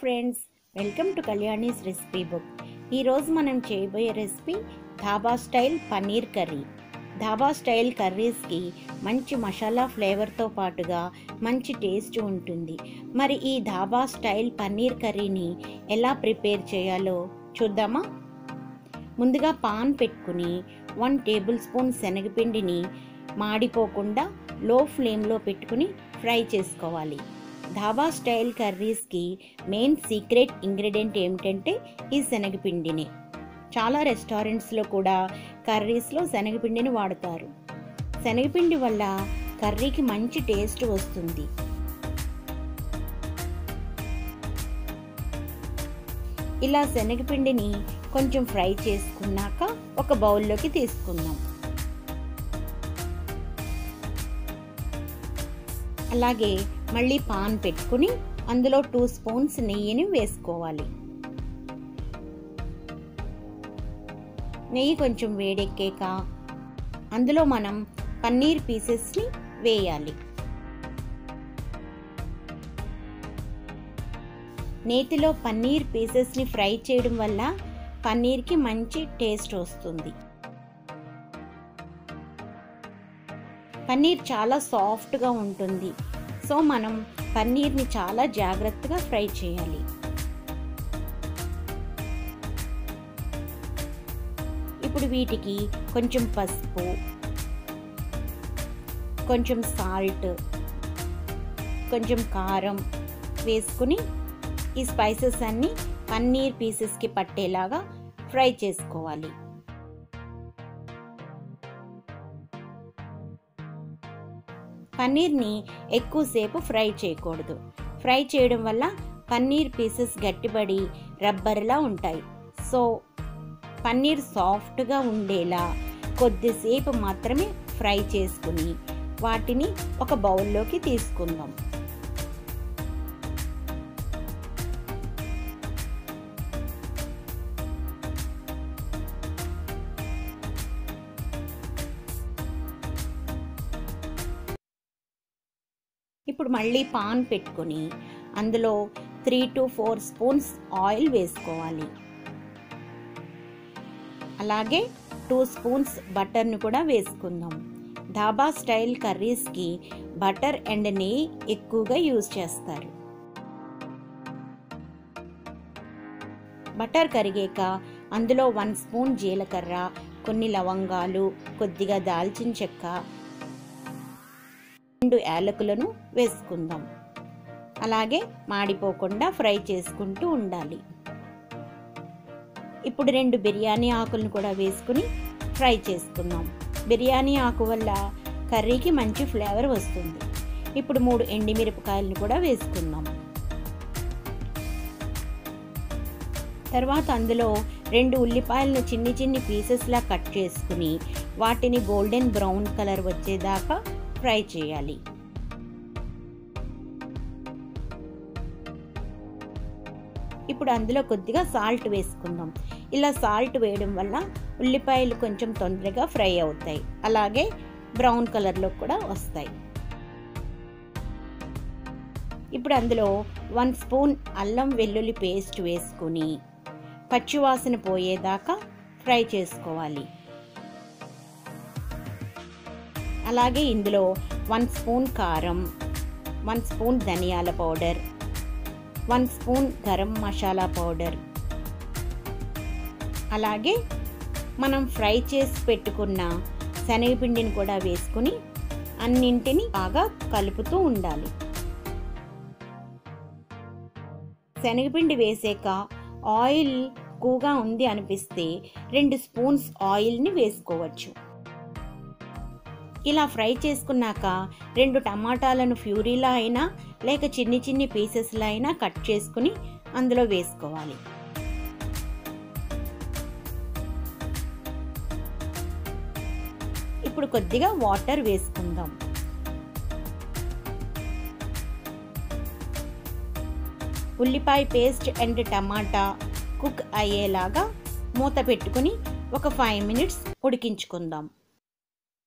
Friends welcome to Kalyani's recipe book ఈరోజు మనం చేయబోయే recipe dhaba style paneer curry dhaba style కర్రీస్కి మంచి మసాలా ఫ్లేవర్తో పాటుగా మంచి టేస్ట్ ఉంటుంది మరి ఈ ధాబా స్టైల్ పన్నీర్ కర్రీని ఎలా ప్రిపేర్ చేయాలో చూద్దామా ముందుగా పాన్ పెట్టుకుని వన్ టేబుల్ స్పూన్ శనగపిండిని మాడిపోకుండా లో ఫ్లేమ్లో పెట్టుకుని ఫ్రై చేసుకోవాలి ధాబా స్టైల్ కర్రీస్కి మెయిన్ సీక్రెట్ ఇంగ్రీడియంట్ ఏమిటంటే ఈ శనగపిండిని చాలా రెస్టారెంట్స్లో కూడా కర్రీస్లో శనగపిండిని వాడతారు శనగపిండి వల్ల కర్రీకి మంచి టేస్ట్ వస్తుంది ఇలా శనగపిండిని కొంచెం ఫ్రై చేసుకున్నాక ఒక బౌల్లోకి తీసుకుందాం అలాగే మళ్ళీ పాన్ పెట్టుకుని అందులో టూ స్పూన్స్ నెయ్యిని వేసుకోవాలి నెయ్యి కొంచెం వేడెక్కాక అందులో మనం పన్నీర్ పీసెస్ని వేయాలి నేతిలో పన్నీర్ పీసెస్ని ఫ్రై చేయడం వల్ల పన్నీర్కి మంచి టేస్ట్ వస్తుంది పన్నీర్ చాలా సాఫ్ట్గా ఉంటుంది సో మనం పన్నీర్ని చాలా జాగ్రత్తగా ఫ్రై చేయాలి ఇప్పుడు వీటికి కొంచెం పసుపు కొంచెం సాల్ట్ కొంచెం కారం వేసుకుని ఈ స్పైసెస్ అన్నీ పన్నీర్ పీసెస్కి పట్టేలాగా ఫ్రై చేసుకోవాలి పన్నీర్ని ఎక్కువసేపు ఫ్రై చేయకూడదు ఫ్రై చేయడం వల్ల పన్నీర్ పీసెస్ గట్టిపడి రబ్బర్లా ఉంటాయి సో పన్నీర్ సాఫ్ట్గా ఉండేలా కొద్దిసేపు మాత్రమే ఫ్రై చేసుకుని వాటిని ఒక బౌల్లోకి తీసుకుందాం ఇప్పుడు మళ్ళీ పాన్ పెట్టుకొని అందులో three to four spoons oil వేసుకోవాలి అలాగే టూ స్పూన్స్ బటర్ని కూడా వేసుకుందాం ధాబా స్టైల్ కర్రీస్కి బటర్ అండ్ నెయ్యి ఎక్కువగా యూజ్ చేస్తారు బటర్ కరిగాక అందులో వన్ స్పూన్ జీలకర్ర కొన్ని లవంగాలు కొద్దిగా దాల్చిన చెక్క రెండు యాలకులను వేసుకుందాం అలాగే మాడిపోకుండా ఫ్రై చేసుకుంటూ ఉండాలి ఇప్పుడు రెండు బిర్యానీ ఆకులను కూడా వేసుకుని ఫ్రై చేసుకుందాం బిర్యానీ ఆకు వల్ల కర్రీకి మంచి ఫ్లేవర్ వస్తుంది ఇప్పుడు మూడు ఎండిమిరపకాయలను కూడా వేసుకుందాం తర్వాత అందులో రెండు ఉల్లిపాయలను చిన్ని చిన్ని పీసెస్లా కట్ చేసుకుని వాటిని గోల్డెన్ బ్రౌన్ కలర్ వచ్చేదాకా ఫ్రై చేయాలి ఇప్పుడు అందులో కొద్దిగా సాల్ట్ వేసుకుందాం ఇలా సాల్ట్ వేయడం వల్ల ఉల్లిపాయలు కొంచెం తొందరగా ఫ్రై అవుతాయి అలాగే బ్రౌన్ కలర్లో కూడా వస్తాయి ఇప్పుడు అందులో వన్ స్పూన్ అల్లం వెల్లుల్లి పేస్ట్ వేసుకుని పచ్చివాసన పోయేదాకా ఫ్రై చేసుకోవాలి అలాగే ఇందులో వన్ స్పూన్ కారం వన్ స్పూన్ ధనియాల powder one spoon garam masala powder అలాగే మనం ఫ్రై చేసి పెట్టుకున్న శనగపిండిని కూడా వేసుకుని అన్నింటిని బాగా కలుపుతూ ఉండాలి శనగపిండి వేసాక ఆయిల్ ఎక్కువగా ఉంది అనిపిస్తే రెండు స్పూన్స్ ఆయిల్ని వేసుకోవచ్చు ఇలా ఫ్రై చేసుకున్నాక రెండు టమాటాలను ఫ్యూరీలా అయినా లేక చిన్ని చిన్ని పీసెస్లా అయినా కట్ చేసుకుని అందులో వేసుకోవాలి ఇప్పుడు కొద్దిగా వాటర్ వేసుకుందాం ఉల్లిపాయ పేస్ట్ అండ్ టమాటా కుక్ అయ్యేలాగా మూత పెట్టుకుని ఒక ఫైవ్ మినిట్స్ ఉడికించుకుందాం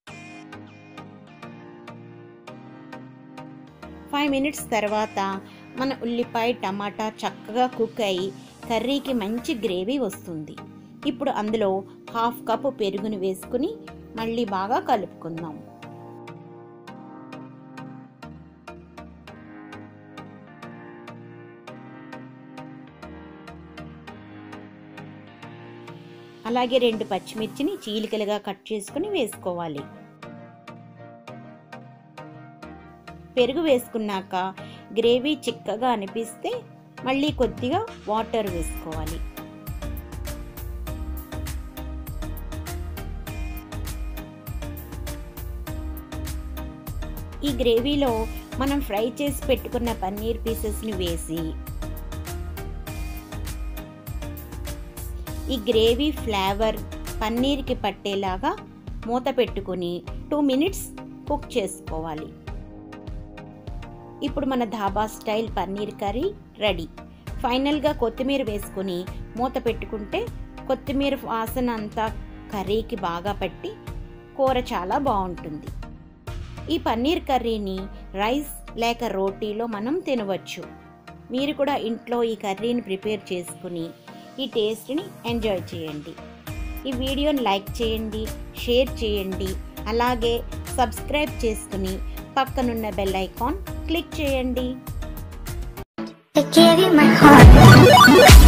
ఫైవ్ మినిట్స్ తర్వాత మన ఉల్లిపాయ టమాటా చక్కగా కుక్ అయ్యి కర్రీకి మంచి గ్రేవీ వస్తుంది ఇప్పుడు అందులో హాఫ్ కప్ పెరుగుని వేసుకుని మళ్ళీ బాగా కలుపుకుందాం అలాగే రెండు పచ్చిమిర్చిని చీలికలుగా కట్ చేసుకుని వేసుకోవాలి పెరుగు వేసుకున్నాక గ్రేవీ చిక్కగా అనిపిస్తే మళ్ళీ కొద్దిగా వాటర్ వేసుకోవాలి ఈ గ్రేవీలో మనం ఫ్రై చేసి పెట్టుకున్న పన్నీర్ పీసెస్ని వేసి ఈ గ్రేవీ ఫ్లేవర్ పన్నీర్కి పట్టేలాగా మూత పెట్టుకుని టూ మినిట్స్ కుక్ చేసుకోవాలి ఇప్పుడు మన dhaba style paneer curry ready ఫైనల్గా కొత్తిమీర వేసుకుని మూత పెట్టుకుంటే కొత్తిమీర వాసన అంతా కర్రీకి బాగా పట్టి కూర చాలా బాగుంటుంది ఈ పన్నీర్ కర్రీని రైస్ లేక రోటీలో మనం తినవచ్చు మీరు కూడా ఇంట్లో ఈ కర్రీని ప్రిపేర్ చేసుకుని ఈ టేస్ట్ని ఎంజాయ్ చేయండి ఈ వీడియోని లైక్ చేయండి షేర్ చేయండి అలాగే సబ్స్క్రైబ్ చేసుకుని పక్కనున్న బెల్ ఐకాన్ క్లిక్ చేయండి I gave you my heart.